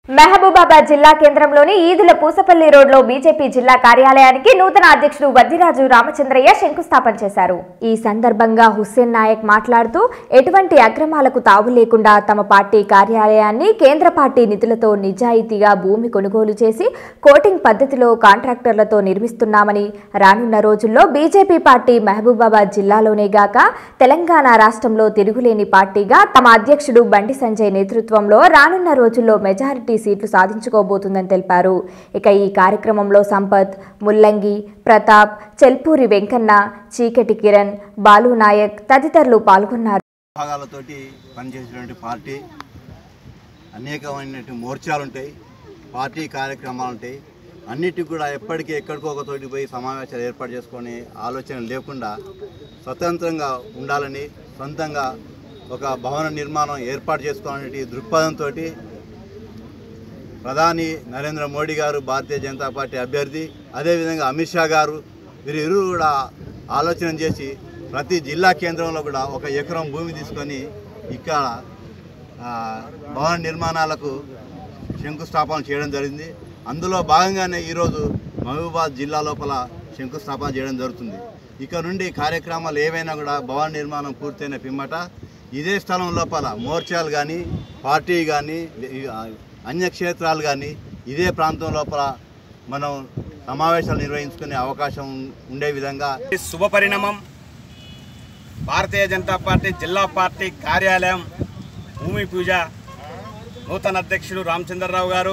మహబూబాబాద్ జిల్లా కేంద్రంలోని ఈదుల పూసపల్లి రోడ్లో బీజేపీ జిల్లా కార్యాలయానికి నూతన అధ్యక్షుడు వద్దిరాజు రామచంద్రయ్య శంకుస్థాపన చేశారు ఈ సందర్భంగా హుస్సేన్ నాయక్ మాట్లాడుతూ ఎటువంటి అక్రమాలకు తావు లేకుండా తమ పార్టీ కార్యాలయాన్ని కేంద్ర పార్టీ నిధులతో నిజాయితీగా భూమి కొనుగోలు చేసి కోటింగ్ పద్ధతిలో కాంట్రాక్టర్లతో నిర్మిస్తున్నామని రానున్న రోజుల్లో బీజేపీ పార్టీ మహబూబాబాద్ జిల్లాలోనే గాక తెలంగాణ రాష్ట్రంలో తిరుగులేని పార్టీగా తమ అధ్యక్షుడు బండి సంజయ్ నేతృత్వంలో రానున్న రోజుల్లో మెజారిటీ సీట్లు సాధించుకోబోతుందని తెలిపారు ఇక ఈ కార్యక్రమంలో సంపత్ ముల్లంగి ప్రతాప్ చెల్పూరి వెంకన్న చీకటి కిరణ్ బాలు నాయక్ తదితరులు పాల్గొన్నారు భాగాలతోటి పనిచేసేటువంటి పార్టీ అనేకమైనటువంటి మోర్చాలు ఉంటాయి పార్టీ కార్యక్రమాలు ఉంటాయి అన్నిటికి కూడా ఎప్పటికీ ఎక్కడికో ఒక తోటి పోయి సమావేశాలు ఏర్పాటు చేసుకొని ఆలోచన లేకుండా స్వతంత్రంగా ఉండాలని సొంతంగా ఒక భవన నిర్మాణం ఏర్పాటు చేసుకోవాలనే దృక్పథంతో ప్రధాని నరేంద్ర మోడీ గారు భారతీయ జనతా పార్టీ అభ్యర్థి అదేవిధంగా అమిత్ షా గారు వీరు ఇరువురు కూడా ఆలోచన చేసి ప్రతి జిల్లా కేంద్రంలో కూడా ఒక ఎకరం భూమి తీసుకొని ఇక్కడ ఆ, భవన నిర్మాణాలకు శంకుస్థాపన చేయడం జరిగింది అందులో భాగంగానే ఈరోజు మహబూబాద్ జిల్లా లోపల శంకుస్థాపన చేయడం జరుగుతుంది ఇక నుండి కార్యక్రమాలు ఏవైనా కూడా భవన నిర్మాణం పూర్తయిన పిమ్మట ఇదే స్థలం లోపల మోర్చాలు కానీ పార్టీ కానీ అన్యక్షేత్రాలు కానీ ఇదే ప్రాంతం లోపల మనం సమావేశాలు నిర్వహించుకునే అవకాశం ఉండే విధంగా ఈ శుభ పరిణామం భారతీయ జనతా పార్టీ జిల్లా పార్టీ కార్యాలయం భూమి పూజ నూతన అధ్యక్షుడు రామచంద్రరావు గారు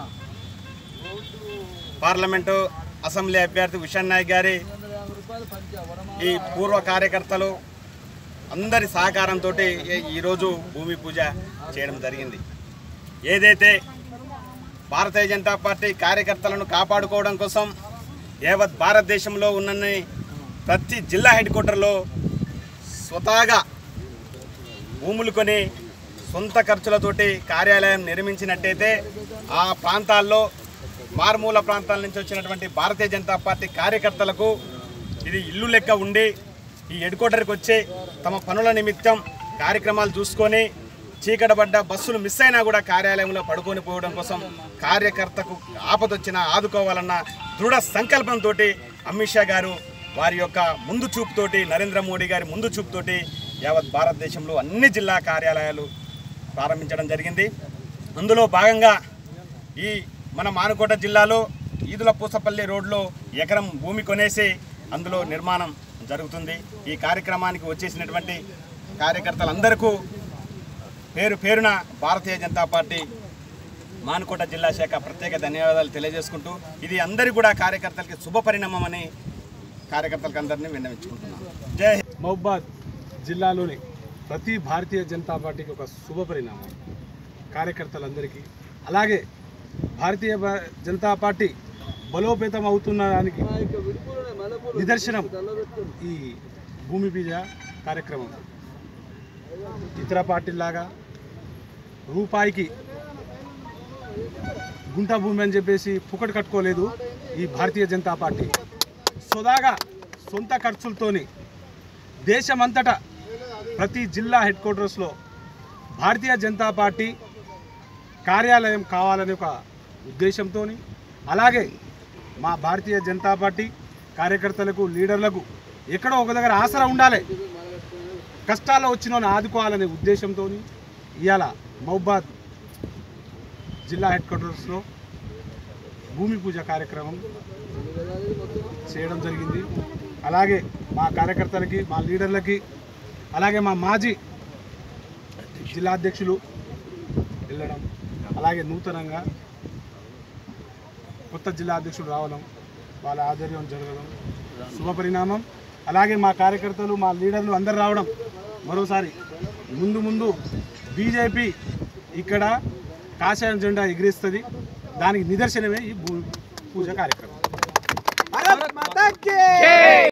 పార్లమెంటు అసెంబ్లీ అభ్యర్థి విషన్ నాయక్ గారి ఈ పూర్వ కార్యకర్తలు అందరి సహకారంతో ఈరోజు భూమి పూజ చేయడం జరిగింది ఏదైతే భారతీయ జనతా పార్టీ కార్యకర్తలను కాపాడుకోవడం కోసం యావత్ భారతదేశంలో ఉన్న ప్రతి జిల్లా హెడ్ క్వార్టర్లో స్వతహాగా భూములు కొని సొంత ఖర్చులతోటి కార్యాలయం నిర్మించినట్టయితే ఆ ప్రాంతాల్లో మారుమూల ప్రాంతాల నుంచి వచ్చినటువంటి భారతీయ జనతా పార్టీ కార్యకర్తలకు ఇది ఇల్లు లెక్క ఉండి ఈ హెడ్ క్వార్టర్కి వచ్చి తమ పనుల నిమిత్తం కార్యక్రమాలు చూసుకొని చీకటబడ్డ బస్సులు మిస్ అయినా కూడా కార్యాలయంలో పడుకొని పోవడం కోసం కార్యకర్తకు ఆపదొచ్చినా ఆదుకోవాలన్న దృఢ సంకల్పంతో అమిత్ షా గారు వారి యొక్క ముందు చూపుతోటి నరేంద్ర మోడీ గారి ముందు చూపుతోటి యావత్ భారతదేశంలో అన్ని జిల్లా కార్యాలయాలు ప్రారంభించడం జరిగింది అందులో భాగంగా ఈ మన మానుకోట జిల్లాలో ఈదుల పూసపల్లి రోడ్లో ఎకరం భూమి కొనేసి అందులో నిర్మాణం జరుగుతుంది ఈ కార్యక్రమానికి వచ్చేసినటువంటి కార్యకర్తలందరికీ పేరు పేరున భారతీయ జనతా పార్టీ మానుకోట జిల్లా శాఖ ప్రత్యేక ధన్యవాదాలు తెలియజేసుకుంటూ ఇది అందరి కూడా కార్యకర్తలకి శుభ పరిణామం అని కార్యకర్తలకు అందరినీ విన్నవించుకుంటున్నాను జై హింద్. మహబాద్ జిల్లాలోని ప్రతి భారతీయ జనతా పార్టీకి ఒక శుభ పరిణామం కార్యకర్తలందరికీ అలాగే భారతీయ భా- జనతా పార్టీ బలోపేతం అవుతున్న దానికి నిదర్శనం ఈ భూమి పూజ కార్యక్రమం ఇతర పార్టీలాగా రూపాయికి గుంట భూమి అని చెప్పేసి పుకట్ కట్టుకోలేదు ఈ భారతీయ జనతా పార్టీ సోదాగా సొంత ఖర్చులతోని దేశమంతటా ప్రతి జిల్లా హెడ్ క్వార్టర్స్లో భారతీయ జనతా పార్టీ కార్యాలయం కావాలనే ఒక ఉద్దేశంతో అలాగే మా భారతీయ జనతా పార్టీ కార్యకర్తలకు లీడర్లకు ఎక్కడో ఒక దగ్గర ఆసరా ఉండాలి కష్టాల్లో వచ్చిన వాళ్ళని ఆదుకోవాలనే ఉద్దేశంతో ఇవాళ మహబాద్ జిల్లా హెడ్ క్వార్టర్స్లో భూమి పూజ కార్యక్రమం చేయడం జరిగింది అలాగే మా కార్యకర్తలకి మా లీడర్లకి అలాగే మా మాజీ జిల్లా అధ్యక్షులు వెళ్ళడం అలాగే నూతనంగా కొత్త జిల్లా అధ్యక్షుడు రావడం వాళ్ళ ఆధ్వర్యం జరగడం శుభ పరిణామం అలాగే మా కార్యకర్తలు మా లీడర్లు అందరు రావడం మరోసారి ముందు ముందు బీజేపీ ఇక్కడ కాషాయం జెండా ఎగిరేస్తుంది దానికి నిదర్శనమే ఈ భూ పూజ కార్యక్రమం